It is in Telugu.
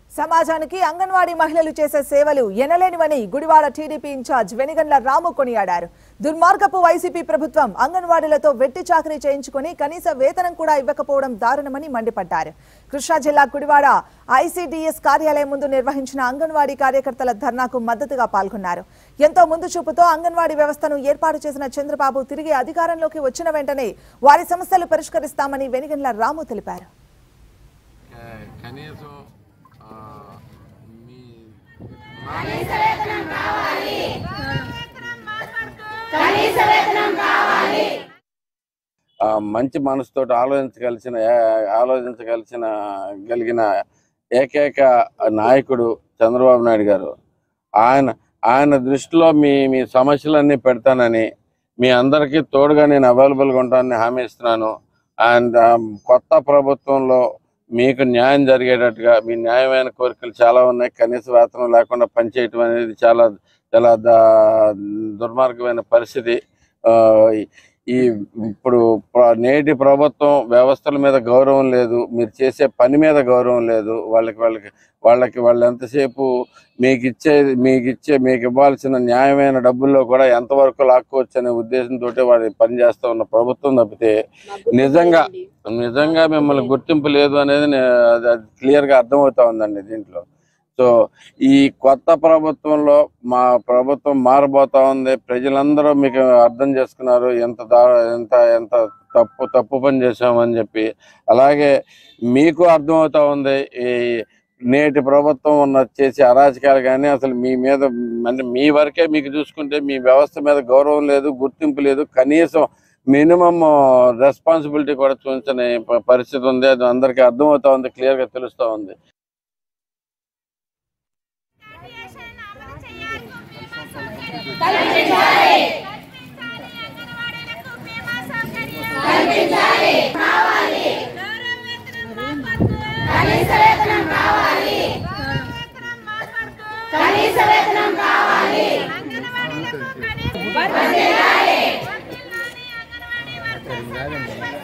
సమాజానికి అంగన్వాడీ మహిళలు చేసే సేవలు ఎనలేనివని గుడివాడ టీడీపీ ఇన్ఛార్జ్ వెనిగండ్ల రాము కొనియాడారు దుర్మార్గపు వైసీపీ ప్రభుత్వం అంగన్వాడీలతో వెట్టి చాకరీ చేయించుకుని కనీస వేతనం కూడా ఇవ్వకపోవడం దారుణమని మండిపడ్డారు కృష్ణా జిల్లా గుడివాడ ఐసీడీఎస్ కార్యాలయం ముందు నిర్వహించిన అంగన్వాడీ కార్యకర్తల ధర్నాకు మద్దతుగా పాల్గొన్నారు ఎంతో ముందు చూపుతో అంగన్వాడీ వ్యవస్థను ఏర్పాటు చేసిన చంద్రబాబు తిరిగి అధికారంలోకి వచ్చిన వెంటనే వారి సమస్యలు పరిష్కరిస్తామని వెనిగండ్ల రాము తెలిపారు క- కనీసం ఆ, మీ ఆ, మంచి మనసుతో ఆలోచించగలిసిన ఏ- ఆలోచించగలిసిన గలిగిన ఏకైక నాయకుడు చంద్రబాబు నాయుడు గారు ఆయన ఆయన దృష్టిలో మీ మీ సమస్యలన్నీ పెడతానని మీ అందరికీ తోడుగా నేను అవైలబుల్గా ఉంటానని హామీ ఇస్తున్నాను అండ్ కొత్త ప్రభుత్వంలో మీకు న్యాయం జరిగేటట్టుగా మీ న్యాయమైన కోరికలు చాలా ఉన్నాయి కనీస వేతనం లేకుండా పనిచేయటం అనేది చాలా చాలా దా- దుర్మార్గమైన పరిస్థితి ఆ, ఈ ఇప్పుడు ప్ర- నేటి ప్రభుత్వం వ్యవస్థల మీద గౌరవం లేదు మీరు చేసే పని మీద గౌరవం లేదు వాళ్ళకి వాళ్ళకి వాళ్ళకి వాళ్ళు ఎంతసేపు మీకు ఇచ్చే మీకు ఇచ్చే మీకు ఇవ్వాల్సిన న్యాయమైన డబ్బుల్లో కూడా ఎంతవరకు లాక్కోవచ్చు అనే ఉద్దేశంతో వాడు పని చేస్తూ ఉన్న ప్రభుత్వం తప్పితే నిజంగా నిజంగా మిమ్మల్ని గుర్తింపు లేదు అనేది నే- అది- అది క్లియర్గా అర్థమవుతా ఉందండి దీంట్లో సో ఈ కొత్త ప్రభుత్వంలో మా ప్రభుత్వం మారబోతా ఉంది ప్రజలందరూ మీకు అర్థం చేసుకున్నారు ఎంత దా ఎంత ఎంత తప్పు తప్పు పని చేశామని చెప్పి అలాగే మీకు అర్థమవుతా ఉంది ఈ నేటి ప్రభుత్వం ఉన్న చేసే అరాచకాలు కానీ అసలు మీ మీద అంటే మీ వరకే మీకు చూసుకుంటే మీ వ్యవస్థ మీద గౌరవం లేదు గుర్తింపు లేదు కనీసం మినిమం రెస్పాన్సిబిలిటీ కూడా చూపించని ప- పరిస్థితి ఉంది అది అందరికీ అర్థమవుతా ఉంది క్లియర్గా తెలుస్తూ ఉంది కనీస వేతనం కావాలి కనీస వేతనం కావాలి అంగన్వాడీలకు కనీస